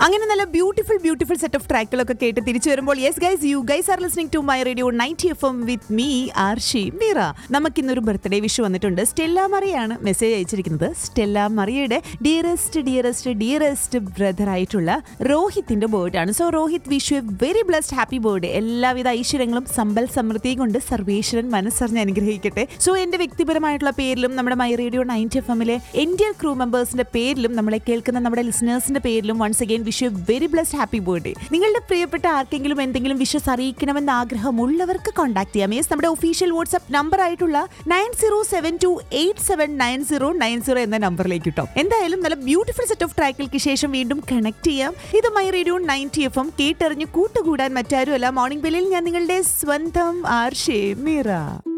അങ്ങനെ നല്ല beautiful beautiful set of ട്രാക്കുകളൊക്കെ കേട്ട് തിരിച്ചു വരുമ്പോൾ yes guys you guys are listening to my radio night F M with me Arshi Meera നമുക്കിന്നൊരു ബർത്ത്ഡേ വിഷ് വന്നിട്ടുണ്ട് സ്റ്റെല്ല മറിയാണ് മെസ്സേജ് അയച്ചിരിക്കുന്നത് സ്റ്റെല്ല മറിയയുടെ ഡിയറസ്റ്റ് ഡിയറസ്റ്റ് ഡിയറസ്റ്റ് ബ്രദർ ആയിട്ടുള്ള രോഹിത്തിന്റെ ബർത്ത്ഡേ ആണ് so Rohit wish you a very blessed happy birthday എല്ലാവിധ ഐശ്വര്യങ്ങളും സമ്പൽ സമൃദ്ധിയും കൊണ്ട് സർവേശ്വരൻ മനസ്സറിഞ്ഞ് അനുഗ്രഹിക്കട്ടെ സോ എന്റെ വ്യക്തിപരമായിട്ടുള്ള പേരിലും നമ്മുടെ മൈ റേഡിയോ നയൻറ്റി എഫ് എമ്മിലെ എൻ്റെ ക്രൂ മെമ്പേഴ്സിന്റെ പേരിലും നമ്മളെ കേൾക്കുന്ന നമ്മുടെ ലിസണേഴ്സിന്റെ പേരിലും once again wish you very blessed happy birthday നിങ്ങളുടെ പ്രിയപ്പെട്ട ആർക്കെങ്കിലും എന്തെങ്കിലും വിഷസ് അറിയിക്കണമെന്ന് ആഗ്രഹമുള്ളവർക്ക് കോൺടാക്ട് ചെയ്യാം യെസ് നമ്മുടെ ഒഫീഷ്യൽ വാട്സ്ആപ്പ് നമ്പർ ആയിട്ടുള്ള nine zero seven two eight seven nine zero nine zero എന്ന നമ്പറിലേക്ക് കിട്ടും എന്തായാലും നല്ല ബ്യൂട്ടിഫുൾ സെറ്റ് ഓഫ് ട്രാക്കുകൾക്ക് ശേഷം വീണ്ടും കണക്ട് ചെയ്യാം ഇത് my radio ninety F M കേട്ടറിഞ്ഞ് കൂട്ടുകൂടാൻ മറ്റാരുമല്ല മോർണിംഗ് ബെല്ലിൽ ഞാൻ നിങ്ങളുടെ സ്വന്തം ആർഷേ മീറ